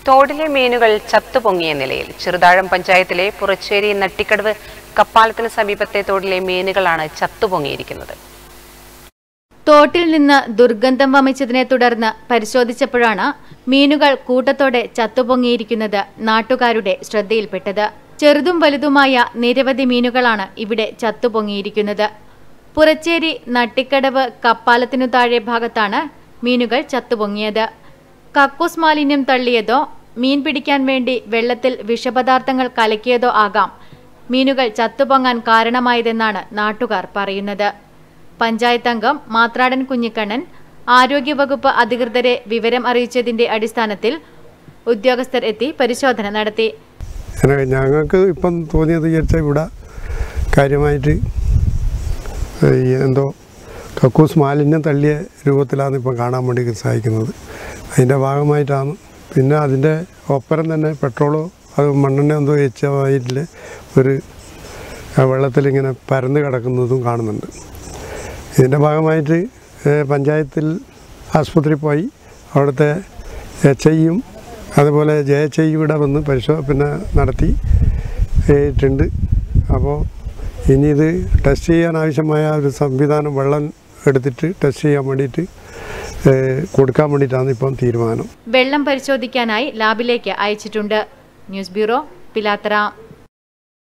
തോടിലെ മീനുകൾ ചത്തുപൊങ്ങിയ നിലയിൽ ചെറുതാഴം പഞ്ചായത്തിലെ പുറച്ചേരി നട്ടിക്കടവ് കപ്പാലത്തിന് സമീപത്തെ തോടിലെ മീനുകളാണ് ചത്തുപൊങ്ങിയിരിക്കുന്നത് തോട്ടിൽ നിന്ന് ദുർഗന്ധം വമിച്ചതിനെ തുടർന്ന് പരിശോധിച്ചപ്പോഴാണ് മീനുകൾ കൂട്ടത്തോടെ ചത്തുപൊങ്ങിയിരിക്കുന്നത് നാട്ടുകാരുടെ ശ്രദ്ധയിൽപ്പെട്ടത് ചെറുതും വലുതുമായ നിരവധി മീനുകളാണ് ഇവിടെ ചത്തുപൊങ്ങിയിരിക്കുന്നത് പുറച്ചേരി നട്ടിക്കടവ് കപ്പാലത്തിനു താഴെ ഭാഗത്താണ് മീനുകൾ ചത്തുപൊങ്ങിയത് കക്കൂസ് മാലിന്യം തള്ളിയതോ മീൻ പിടിക്കാൻ വേണ്ടി വെള്ളത്തിൽ വിഷപദാർത്ഥങ്ങൾ കലക്കിയതോ ആകാം മീനുകൾ ചത്തുപൊങ്ങാൻ കാരണമായതെന്നാണ് നാട്ടുകാർ പറയുന്നത് പഞ്ചായത്ത് അംഗം മാത്രാടൻ കുഞ്ഞിക്കണ്ണൻ ആരോഗ്യവകുപ്പ് അധികൃതരെ വിവരം അറിയിച്ചതിന്റെ അടിസ്ഥാനത്തിൽ ഉദ്യോഗസ്ഥർ എത്തി പരിശോധന നടത്തി അങ്ങനെ ഞങ്ങൾക്ക് ഇപ്പം തോന്നിയത് വിചാരിച്ചാൽ ഇവിടെ കാര്യമായിട്ട് ഈ എന്തോ കക്കൂസ് മാലിന്യം തള്ളിയ രൂപത്തിലാണ് ഇപ്പം കാണാൻ വേണ്ടി സാധിക്കുന്നത് അതിൻ്റെ ഭാഗമായിട്ടാണ് പിന്നെ അതിൻ്റെ ഒപ്പരം തന്നെ പെട്രോളോ അത് മണ്ണെണ്ണ എന്തോ വെച്ചമായിട്ടിൽ ഒരു വെള്ളത്തിൽ ഇങ്ങനെ പരന്ന് കിടക്കുന്നതും കാണുന്നുണ്ട് ഇതിൻ്റെ ഭാഗമായിട്ട് ഏഹ്, പഞ്ചായത്തിൽ ആസ്പത്രി പോയി അവിടുത്തെ എച്ച് ഐയും അതുപോലെ ജെ എച്ച് ഐ ഇവിടെ വന്ന് പരിശോ പിന്നെ നടത്തി ഏറ്റിട്ടുണ്ട് അപ്പോൾ ഇനി ഇത് ടെസ്റ്റ് ചെയ്യാൻ ആവശ്യമായ ഒരു സംവിധാനം വെള്ളം എടുത്തിട്ട് ടെസ്റ്റ് ചെയ്യാൻ വേണ്ടിയിട്ട് ഏഹ്, കൊടുക്കാൻ വേണ്ടിയിട്ടാണ് ഇപ്പം തീരുമാനം വെള്ളം പരിശോധിക്കാനായി ലാബിലേക്ക് അയച്ചിട്ടുണ്ട് ന്യൂസ് ബ്യൂറോ പിലാത്തറ